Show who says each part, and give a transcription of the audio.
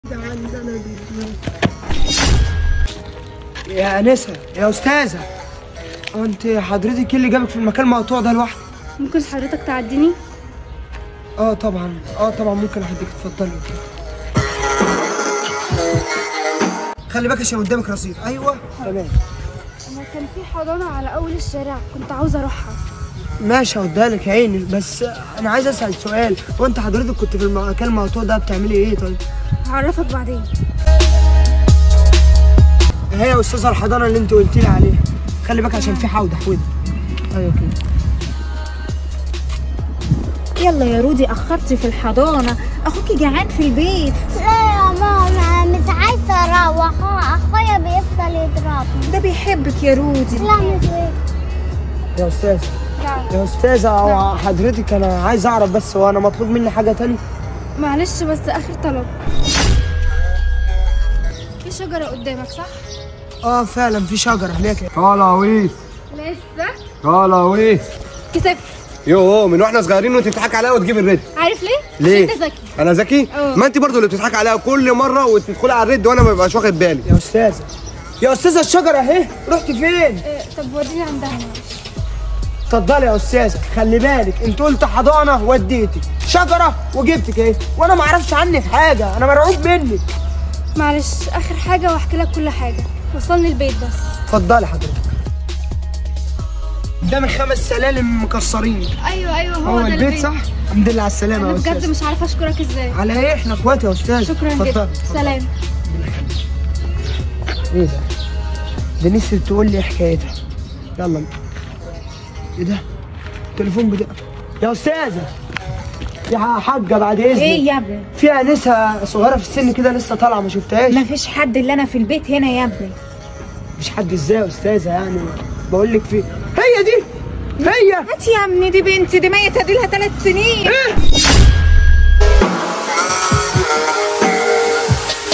Speaker 1: يا انسه يا استاذه هو انت حضرتك ايه اللي جابك في المكان المقطوع ده لوحدك
Speaker 2: ممكن حضرتك تعديني
Speaker 1: اه طبعا اه طبعا ممكن احدك اتفضلي خلي بالك عشان قدامك رصيد ايوه تمام
Speaker 2: انا كان في حضانه على اول الشارع كنت عاوزه اروحها
Speaker 1: ماشي هوديها لك يا عيني بس انا عايز اسال سؤال هو انت حضرتك كنت في المكان المقطوع ده بتعملي ايه طيب
Speaker 2: هعرفك بعدين
Speaker 1: هي يا استاذه الحضانه اللي انت قلت لي عليها خلي بالك عشان في حوض حوض ايوه كده
Speaker 3: يلا يا رودي اخرتي في الحضانه اخوكي جعان في البيت
Speaker 4: لا يا ماما مش عايزة أروح أخويا بيفضل يضربني
Speaker 3: ده بيحبك يا رودي
Speaker 4: لا مش بيه.
Speaker 1: يا استاذ يا استاذه هو حضرتك انا عايز اعرف بس هو انا مطلوب مني حاجه تانية
Speaker 2: معلش بس اخر طلب في شجره قدامك صح
Speaker 1: اه فعلا في شجره هناك
Speaker 5: خلاويص
Speaker 2: لسه
Speaker 5: خلاويص
Speaker 2: كسبت
Speaker 5: يوه من واحنا صغيرين وانت بتضحك عليا وتجيب الرد
Speaker 2: عارف ليه
Speaker 5: ليه؟
Speaker 2: عشان انت ذكي
Speaker 5: انا ذكي
Speaker 2: اه.
Speaker 5: ما انت برضو اللي بتضحك عليا كل مره وتدخلي على الرد وانا ما ببقاش واخد بالي
Speaker 1: يا استاذه يا استاذه الشجره اهي رحت فين
Speaker 2: إيه، طب وديني عندها معلش
Speaker 1: اتفضلي يا استاذه خلي بالك انت قلت حضانه وديتك شجره وجبتك اهي وانا ما اعرفش عنك حاجه انا مرعوب منك
Speaker 2: معلش اخر حاجه واحكي لك كل حاجه وصلني البيت بس
Speaker 1: اتفضلي حضرتك قدامك خمس سلالم مكسرين
Speaker 2: ايوه ايوه هو,
Speaker 1: هو
Speaker 2: ده
Speaker 1: البيت صح الحمد لله على السلامه
Speaker 2: انا
Speaker 1: يا
Speaker 2: بجد
Speaker 1: استاذ
Speaker 2: مش عارفه اشكرك ازاي
Speaker 1: على ايه احنا اخوات يا استاذ
Speaker 2: شكرا
Speaker 1: اتفضلي،
Speaker 2: جدا
Speaker 1: اتفضلي.
Speaker 2: سلام
Speaker 1: ايه ده؟ ده نفسي تقول لي حكايتها يلا ايه ده؟ التليفون بتاع يا استاذه يا حاجه بعد اذنك
Speaker 3: ايه يا ابني
Speaker 1: في انسه صغيره في السن كده لسه طالعه ما شفتهاش
Speaker 3: مفيش حد الا انا في البيت هنا يا ابني
Speaker 1: مش حد ازاي يا استاذه يعني بقول لك في هي دي هي
Speaker 3: هات يا ابني دي بنتي دي ميتة دي لها ثلاث سنين
Speaker 1: ايه